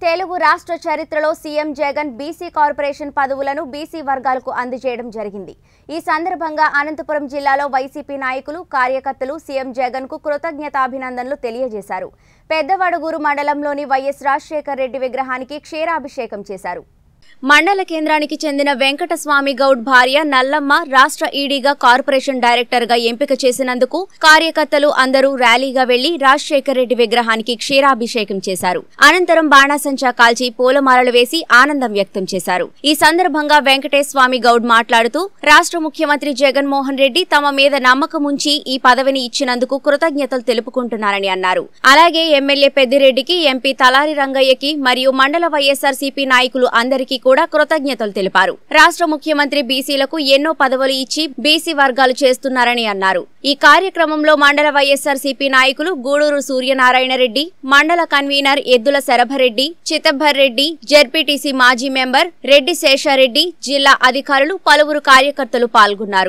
తెలుగు రాష్ట్ర చరిత్రలో CM Jagan BC corporation పదవులను బీసీ వర్గాలకు అందజేయడం జరిగింది ఈ సందర్భంగా అనంతపురం జిల్లాలో వైసీపీ నాయకులు కార్యకర్తలు సీఎం జగన్ కు కృతజ్ఞతాభినందనలు తెలియజేశారు పెద్దవడగూరు మండలంలోని వైఎస్ రాజశేఖర్ రెడ్డి విగ్రహానికి క్షీరాభిషేకం చేశారు మండల కేంద్రానికి చెందిన వెంకటస్వామి గౌడ్ భార్య నల్లమ్మ రాష్ట్ర ఈడీగా కార్పొరేషన్ డైరెక్టర్ గా ఎంపిక చేసినందుకు కార్యకర్తలు అందరూ ర్యాలీగా వెళ్లి రాజశేఖర్ రెడ్డి విగ్రహానికి క్షీరాభిషేకం చేశారు అనంతరం బాణాసంచా కాల్చి పూలమాలలు వేసి ఆనందం వ్యక్తం చేశారు ఈ సందర్భంగా వెంకటేశ్వామి గౌడ్ మాట్లాడుతూ రాష్ట్ర ముఖ్యమంత్రి జగన్మోహన్ రెడ్డి తమ మీద నమ్మకం ఉంచి ఈ పదవిని ఇచ్చినందుకు కృతజ్ఞతలు తెలుపుకుంటున్నారని అన్నారు అలాగే ఎమ్మెల్యే పెద్దిరెడ్డికి ఎంపీ తలారి రంగయ్యకి మరియు మండల వైఎస్ఆర్సీపీ నాయకులు అందరికీ కూడా కృతజ్ఞతలు తెలిపారు రాష్ట్ర ముఖ్యమంత్రి బీసీలకు ఎన్నో పదవులు ఇచ్చి బీసీ వర్గాలు చేస్తున్నారని అన్నారు ఈ కార్యక్రమంలో మండల వైఎస్ఆర్సీపీ నాయకులు గూడూరు సూర్యనారాయణ రెడ్డి మండల కన్వీనర్ ఎద్దుల శరభరెడ్డి చిత్తబ్బర్ రెడ్డి జెడ్పీటీసీ మాజీ మెంబర్ రెడ్డి శేషారెడ్డి జిల్లా అధికారులు పలువురు కార్యకర్తలు పాల్గొన్నారు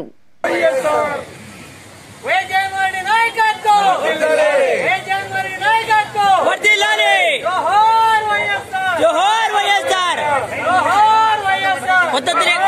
వైజయవాడి నాయకత్వం వైజయవాడి నాయకత్వం వర్ధిల్లాలి జోహార్ వైఎస్ఆర్ జోహార్ వైఎస్ఆర్ జోహార్ వైఎస్ఆర్ కొత్త తిరిగి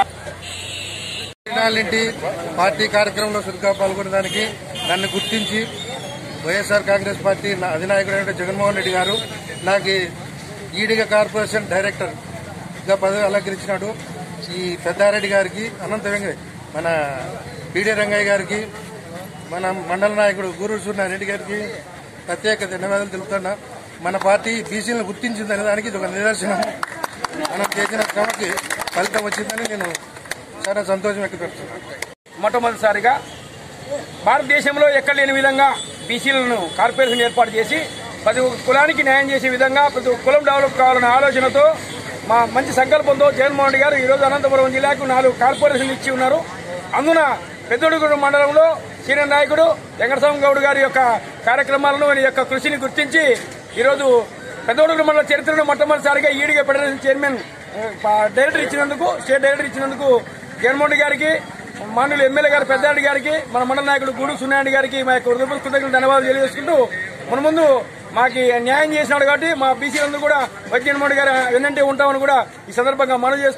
ఇంటి పార్టీ కార్యక్రమంలో చురుగ్గా పాల్గొనడానికి నన్ను గుర్తించి వైఎస్ఆర్ కాంగ్రెస్ పార్టీ నా అధినాయకుడైన జగన్మోహన్ రెడ్డి గారు నాకు ఈడిగ కార్పొరేషన్ డైరెక్టర్గా పదవి అలంకరించినాడు ఈ పెద్దారెడ్డి గారికి అనంత వెంకట మన పీడి రంగయ్య గారికి మన మండల నాయకుడు గూరూరు సూర్యారెడ్డి గారికి ప్రత్యేక ధన్యవాదాలు తెలుపుతున్నా మన పార్టీ బీసీలను గుర్తించిందనే దానికి ఇది ఒక నిదర్శనం మనం చేసిన శ్రమకి ఫలితం వచ్చిందని నేను చాలా సంతోషం వ్యక్తపరుస్తున్నాను మొట్టమొదటిసారిగా భారతదేశంలో ఎక్కడ లేని విధంగా బీసీలను కార్పొరేషన్ ఏర్పాటు చేసి ప్రతి ఒక్క కులానికి న్యాయం చేసే విధంగా ప్రతి ఒక్క కులం డెవలప్ కావాలనే ఆలోచనతో మా మంచి సంకల్పంతో జగన్మోహన్ రెడ్డి గారు ఈరోజు అనంతపురం జిల్లాకు నాలుగు కార్పొరేషన్లు ఇచ్చి ఉన్నారు అందున పెద్దడుగురు మండలంలో సీనియర్ నాయకుడు వెంకటస్వామి గౌడ్ గారి యొక్క కార్యక్రమాలను వారి యొక్క కృషిని గుర్తించి ఈరోజు పెద్దోడుగురు మండల చరిత్రలో మొట్టమొదటిసారిగా ఈడిగా ఫెడరేషన్ చైర్మన్ ఆ, డైరెక్టర్ ఇచ్చినందుకు స్టేట్ డైరెక్టర్ ఇచ్చినందుకు జగన్మోహన్ రెడ్డి గారికి మాన్యులు ఎమ్మెల్యే గారు పెద్దారెడ్డి గారికి మన మండల నాయకుడు గూడు సున్నారెడ్డి గారికి మా యొక్క హృదయపూర్వక కృతజ్ఞతలు ధన్యవాదాలు తెలియజేసుకుంటూ మన ముందు మాకు న్యాయం చేసినాడు కాబట్టి మా బీసీలందరూ కూడా వైద్య జగన్మోహన్ రెడ్డి గారు వెన్నంటే ఉంటామని కూడా ఈ సందర్భంగా మనవి చేస్తూ